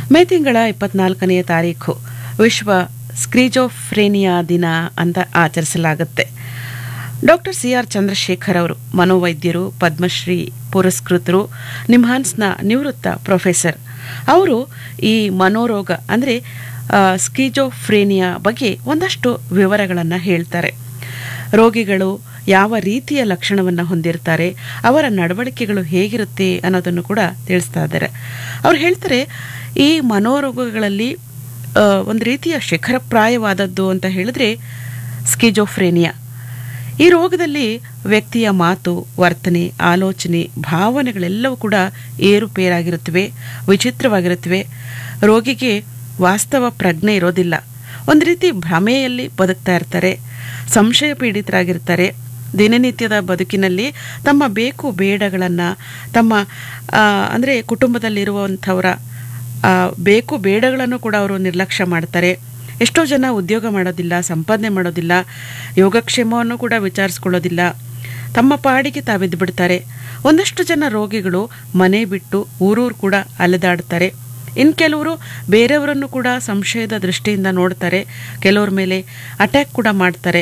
ಮೇ ತಿಂಗಳ ಇಪ್ಪತ್ನಾಲ್ಕನೆಯ ತಾರೀಖು ವಿಶ್ವ ಸ್ಕ್ರೀಜೋಫ್ರೇನಿಯಾ ದಿನ ಅಂತ ಆಚರಿಸಲಾಗುತ್ತೆ ಡಾಕ್ಟರ್ ಸಿ ಆರ್ ಚಂದ್ರಶೇಖರ್ ಅವರು ಮನೋವೈದ್ಯರು ಪದ್ಮಶ್ರೀ ಪುರಸ್ಕೃತರು ನಿಮ್ಹಾನ್ಸ್ನ ನಿವೃತ್ತ ಪ್ರೊಫೆಸರ್ ಅವರು ಈ ಮನೋರೋಗ ಅಂದರೆ ಸ್ಕೀಜೋಫ್ರೇನಿಯಾ ಬಗ್ಗೆ ಒಂದಷ್ಟು ವಿವರಗಳನ್ನು ಹೇಳ್ತಾರೆ ರೋಗಿಗಳು ಯಾವ ರೀತಿಯ ಲಕ್ಷಣವನ್ನು ಹೊಂದಿರ್ತಾರೆ ಅವರ ನಡವಳಿಕೆಗಳು ಹೇಗಿರುತ್ತೆ ಅನ್ನೋದನ್ನು ಕೂಡ ತಿಳಿಸ್ತಾ ಇದ್ದಾರೆ ಅವ್ರು ಹೇಳ್ತಾರೆ ಈ ಮನೋರೋಗಗಳಲ್ಲಿ ಆ, ಒಂದು ರೀತಿಯ ಶಿಖರಪ್ರಾಯವಾದದ್ದು ಅಂತ ಹೇಳಿದ್ರೆ ಸ್ಕಿಜೋಫ್ರೇನಿಯಾ ಈ ರೋಗದಲ್ಲಿ ವ್ಯಕ್ತಿಯ ಮಾತು ವರ್ತನೆ ಆಲೋಚನೆ ಭಾವನೆಗಳೆಲ್ಲವೂ ಕೂಡ ಏರುಪೇರಾಗಿರುತ್ತವೆ ವಿಚಿತ್ರವಾಗಿರುತ್ತವೆ ರೋಗಿಗೆ ವಾಸ್ತವ ಪ್ರಜ್ಞೆ ಇರೋದಿಲ್ಲ ಒಂದು ರೀತಿ ಭ್ರಮೆಯಲ್ಲಿ ಬದುಕ್ತಾ ಇರ್ತಾರೆ ಸಂಶಯ ಪೀಡಿತರಾಗಿರ್ತಾರೆ ದಿನನಿತ್ಯದ ಬದುಕಿನಲ್ಲಿ ತಮ್ಮ ಬೇಕು ಬೇಡಗಳನ್ನು ತಮ್ಮ ಅಂದರೆ ಕುಟುಂಬದಲ್ಲಿರುವಂಥವರ ಆ, ಬೇಕು ಬೇಡಗಳನ್ನು ಕೂಡ ಅವರು ನಿರ್ಲಕ್ಷ್ಯ ಮಾಡ್ತಾರೆ ಎಷ್ಟೋ ಜನ ಉದ್ಯೋಗ ಮಾಡೋದಿಲ್ಲ ಸಂಪಾದನೆ ಮಾಡೋದಿಲ್ಲ ಯೋಗಕ್ಷೇಮವನ್ನು ಕೂಡ ವಿಚಾರಿಸ್ಕೊಳ್ಳೋದಿಲ್ಲ ತಮ್ಮ ಪಾಡಿಗೆ ತಾವಿದ್ದು ಬಿಡ್ತಾರೆ ಒಂದಷ್ಟು ಜನ ರೋಗಿಗಳು ಮನೆ ಬಿಟ್ಟು ಊರೂರು ಕೂಡ ಅಲೆದಾಡ್ತಾರೆ ಇನ್ನು ಕೆಲವರು ಬೇರೆಯವರನ್ನು ಕೂಡ ಸಂಶಯದ ದೃಷ್ಟಿಯಿಂದ ನೋಡ್ತಾರೆ ಕೆಲವ್ರ ಮೇಲೆ ಅಟ್ಯಾಕ್ ಕೂಡ ಮಾಡ್ತಾರೆ